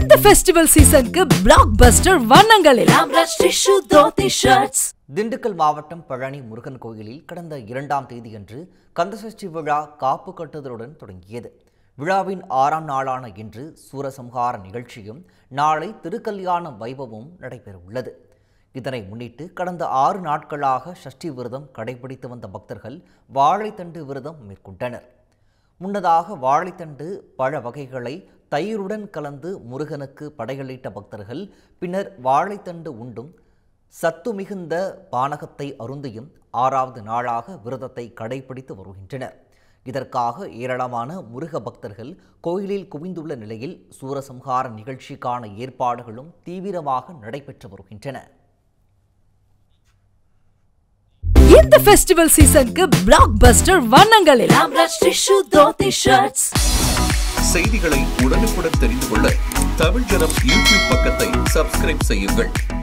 இந்த ஃபெஸ்டிவல் சீசனுக்கு blockbuster வண்ணங்களில் ஆம்ரஷ் டிஷ்யூ தோத்தி ஷர்ட்ஸ் திண்டுக்கல் மாவட்டம் பழனி முருகன் கோயிலில் கடந்த இரண்டாம் தேதியன்று கந்தசஷ்டி விழா காப்பு கட்டுதலுடன் தொடங்கியது விழாவின் ஆறாம் நாளான இன்று சூரசம்ஹார நிகழ்ச்சியும் நாளை திருக்கல்யாண வைபவமும் நடைபெறவுள்ளது இதனை முன்னிட்டு கடந்த ஆறு நாட்களாக சஷ்டி விரதம் கடைபிடித்து வந்த பக்தர்கள் வாழைத்தண்டு விரதம் மேற்கொண்டனர் முன்னதாக வாழைத்தண்டு பழ வகைகளை தயிருடன் கலந்து முருகனுக்கு படையலிட்ட பக்தர்கள் பின்னர் வாழைத்தண்டு உண்டும் சத்து மிகுந்த பானகத்தை அருந்தியும் ஆறாவது நாளாக விரதத்தை கடைபிடித்து வருகின்றனர் இதற்காக ஏராளமான முருக பக்தர்கள் கோயிலில் குவிந்துள்ள நிலையில் சூரசம்ஹார நிகழ்ச்சிக்கான ஏற்பாடுகளும் தீவிரமாக நடைபெற்று வருகின்றன இந்த ஃபெஸ்டிவல் சீசனுக்கு பிளாக் பஸ்டர் வண்ணங்களில் ஆம்ரஷ் டிஷ்யூ தோத்தி ஷர்ட்ஸ் செய்திகளை உடனுக்குடன் தெரிந்து கொள்ள தமிழ் ஜனம் யூடியூப் பக்கத்தை சப்ஸ்கிரைப் செய்யுங்கள்